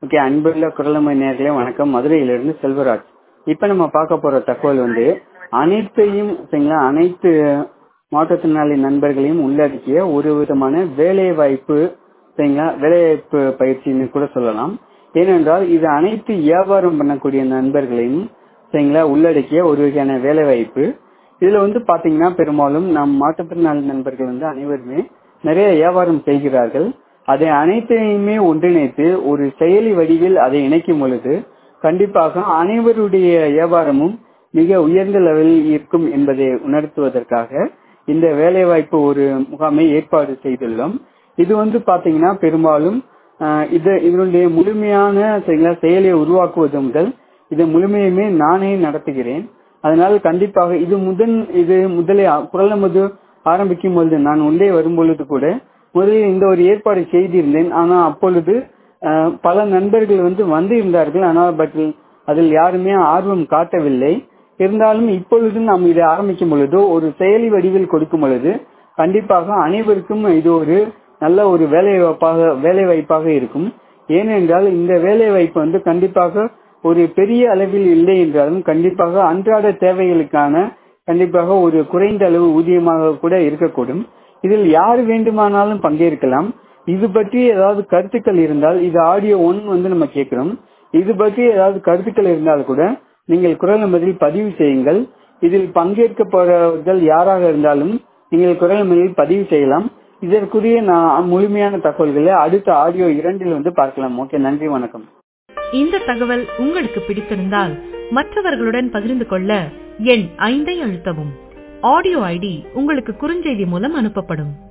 okay அன்புள்ள குரலமை நேர்களே வணக்கம் மதுரையிலிருந்து செல்வராஜ் இப்ப நம்ம பார்க்க போற தகவல் வந்து அனைத்தையும் சரிங்களா அனைத்து மாற்றுத்திறனாளி நண்பர்களையும் உள்ளடக்கிய ஒரு விதமான வேலை வாய்ப்பு சரிங்களா வேலைவாய்ப்பு பயிற்சின்னு கூட சொல்லலாம் ஏனென்றால் இது அனைத்து வியாபாரம் பண்ணக்கூடிய நண்பர்களையும் சரிங்களா உள்ளடக்கிய ஒரு வகையான வேலை வாய்ப்பு இதுல வந்து பாத்தீங்கன்னா பெரும்பாலும் நம் மாற்றுத்திறனாளி நண்பர்கள் வந்து அனைவருமே நிறைய வியாபாரம் செய்கிறார்கள் அதை அனைத்தையுமே ஒன்றிணைத்து ஒரு செயலி வடிவில் அதை இணைக்கும் பொழுது கண்டிப்பாக அனைவருடைய வியாபாரமும் மிக உயர்ந்த லெவலில் இருக்கும் என்பதை உணர்த்துவதற்காக இந்த வேலைவாய்ப்பு ஒரு முகாமை ஏற்பாடு செய்துள்ளோம் இது வந்து பாத்தீங்கன்னா பெரும்பாலும் இது இதனுடைய முழுமையான செயலியை உருவாக்குவது முதல் இது முழுமையுமே நானே நடத்துகிறேன் அதனால் கண்டிப்பாக இது முதன் இது முதலே குரலமது ஆரம்பிக்கும் பொழுது நான் உள்ளே வரும் பொழுது கூட முதலில் இந்த ஒரு ஏற்பாடு செய்திருந்தேன் ஆனா அப்பொழுது பல நண்பர்கள் வந்து வந்து இருந்தார்கள் ஆனால் பட் அதில் யாருமே ஆர்வம் காட்டவில்லை இருந்தாலும் இப்பொழுது நாம் இதை ஆரம்பிக்கும் பொழுது ஒரு செயலி வடிவில் கொடுக்கும் பொழுது கண்டிப்பாக அனைவருக்கும் இது ஒரு நல்ல ஒரு வேலை வாய்ப்பாக வேலை வாய்ப்பாக இருக்கும் ஏனென்றால் இந்த வேலை வாய்ப்பு வந்து கண்டிப்பாக ஒரு பெரிய அளவில் இல்லை என்றாலும் கண்டிப்பாக அன்றாட தேவைகளுக்கான கண்டிப்பாக ஒரு குறைந்த அளவு ஊதியமாக கூட இருக்கக்கூடும் இதில் யார் வேண்டுமானாலும் பங்கேற்கலாம் இது பற்றி ஏதாவது கருத்துக்கள் இருந்தால் இது ஆடியோ ஒன் வந்து நம்ம கேட்கிறோம் இது பற்றி ஏதாவது கருத்துக்கள் இருந்தால் கூட நீங்கள் குரல் நம்பரில் பதிவு செய்யுங்கள் இதில் பங்கேற்கப்படுறவர்கள் யாராக இருந்தாலும் நீங்கள் குரல் நம்பரில் பதிவு செய்யலாம் இதற்குரிய நான் முழுமையான தகவல்களை அடுத்த ஆடியோ இரண்டில் வந்து பார்க்கலாம் ஓகே நன்றி வணக்கம் இந்த தகவல் உங்களுக்கு பிடித்திருந்தால் மற்றவர்களுடன் பகிர்ந்து கொள்ள எண் ஐந்தை அழுத்தவும் ஆடியோ ஐடி உங்களுக்கு குறுஞ்செய்தி மூலம் அனுப்பப்படும்